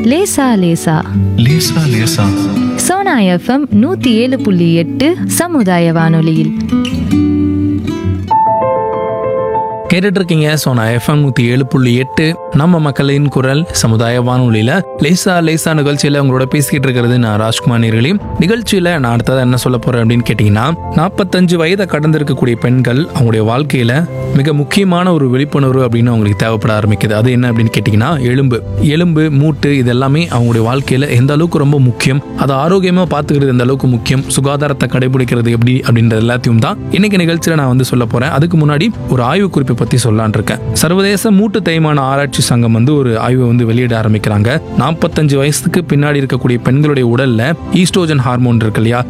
லேசா லேசா லேசா லேசா சோனா எஃப்எம் நூத்தி ஏழு புள்ளி எட்டு சமுதாய வானொலியில் கேட்டுட்டு இருக்கீங்க சோனா எஃப்எம் நூற்றி ஏழு புள்ளி எட்டு நம்ம மக்களின் குரல் சமுதாய வானொலியில் லேசா லேசா நிகழ்ச்சியில் உங்களோட பேசிக்கிட்டு இருக்கிறது நான் ராஜ்குமார் நேர்களே நிகழ்ச்சியில் நான் அடுத்தது என்ன சொல்ல போறேன் அப்படின்னு கேட்டிங்கன்னா நாற்பத்தஞ்சு வயதை கடந்திருக்கக்கூடிய பெண்கள் அவங்களுடைய வாழ்க்கையில் மிக முக்கியமான ஒரு விழிப்புணர்வு அப்படின்னு அவங்களுக்கு தேவைப்பட ஆரம்பிக்குது அது என்ன அப்படின்னு கேட்டிங்கன்னா எலும்பு எலும்பு மூட்டு இது எல்லாமே அவங்களுடைய வாழ்க்கையில் எந்த அளவுக்கு ரொம்ப முக்கியம் அதை ஆரோக்கியமாக பார்த்துக்கிறது எந்த அளவுக்கு முக்கியம் சுகாதாரத்தை கடைபிடிக்கிறது எப்படி அப்படின்றது எல்லாத்தையும் தான் இன்னைக்கு நிகழ்ச்சியில் நான் வந்து சொல்ல போறேன் அதுக்கு முன்னாடி ஒரு ஆய்வு குறிப்பை பற்றி சொல்லலான் இருக்கேன் சர்வதேச மூட்டு தேய்மான ஆராய்ச்சி சங்கம் வந்து ஒரு ஆய்வை வந்து வெளியிட ஆரம்பிக்கிறாங்க நாற்பத்தஞ்சு வயசுக்கு பின்னாடி இருக்கக்கூடிய பெண்களுடைய உடல்ல ஈஸ்ட்ரோஜன் ஹார்மோன் இருக்கு இல்லையா